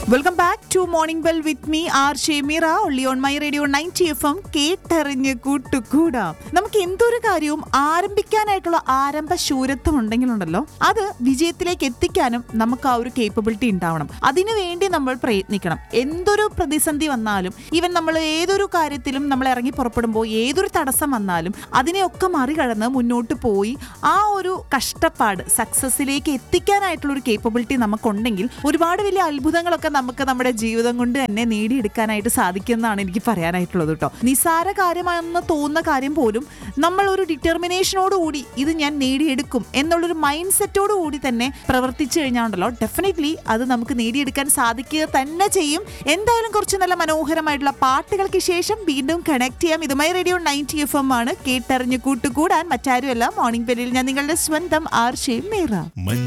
welcome back to morning bell with me R Shameera only on my radio ninety F M കേട്ടറിഞ്ഞ് കൂട്ടുകൂടാം നമുക്ക് എന്തൊരു കാര്യവും ആരംഭിക്കാനായിട്ടുള്ള ആരംഭ ശൂരത്വം ഉണ്ടെങ്കിലുണ്ടല്ലോ അത് വിജയത്തിലേക്ക് എത്തിക്കാനും നമുക്ക് ആ ഒരു കേപ്പബിലിറ്റി ഉണ്ടാവണം അതിനു വേണ്ടി നമ്മൾ പ്രയത്നിക്കണം എന്തൊരു പ്രതിസന്ധി വന്നാലും ഈവൻ നമ്മൾ ഏതൊരു കാര്യത്തിലും നമ്മൾ ഇറങ്ങി പുറപ്പെടുമ്പോൾ ഏതൊരു തടസ്സം വന്നാലും അതിനെയൊക്കെ മറികടന്ന് മുന്നോട്ട് പോയി ആ ഒരു കഷ്ടപ്പാട് സക്സസിലേക്ക് എത്തിക്കാനായിട്ടുള്ള ഒരു കേപ്പബിലിറ്റി നമുക്കുണ്ടെങ്കിൽ ഒരുപാട് വലിയ അത്ഭുതങ്ങളൊക്കെ നമുക്ക് നമ്മുടെ ജീവിതം കൊണ്ട് തന്നെ നേടിയെടുക്കാനായിട്ട് സാധിക്കുന്നതാണ് എനിക്ക് പറയാനായിട്ടുള്ളത് കേട്ടോ നിസാര കാര്യമാണെന്ന് തോന്നുന്ന കാര്യം പോലും നമ്മൾ ഒരു ഡിറ്റർമിനേഷനോട് കൂടി ഇത് ഞാൻ നേടിയെടുക്കും എന്നുള്ളൊരു മൈൻഡ് സെറ്റോട് കൂടി തന്നെ പ്രവർത്തിച്ചു കഴിഞ്ഞാണ്ടല്ലോ ഡെഫിനറ്റ്ലി അത് നമുക്ക് നേടിയെടുക്കാൻ സാധിക്കുക തന്നെ ചെയ്യും എന്തായാലും കുറച്ച് നല്ല മനോഹരമായിട്ടുള്ള പാട്ടുകൾക്ക് ശേഷം വീണ്ടും കണക്ട് ചെയ്യാം ഇതുമായി റേഡിയോ നയൻറ്റി എഫ് എം ആണ് കേട്ടറിഞ്ഞ് കൂട്ടുകൂടാൻ മറ്റാരുമല്ല മോർണിംഗ് പെരിൽ ഞാൻ നിങ്ങളുടെ സ്വന്തം ആർ ഷെയ്മേറ മഞ്ഞ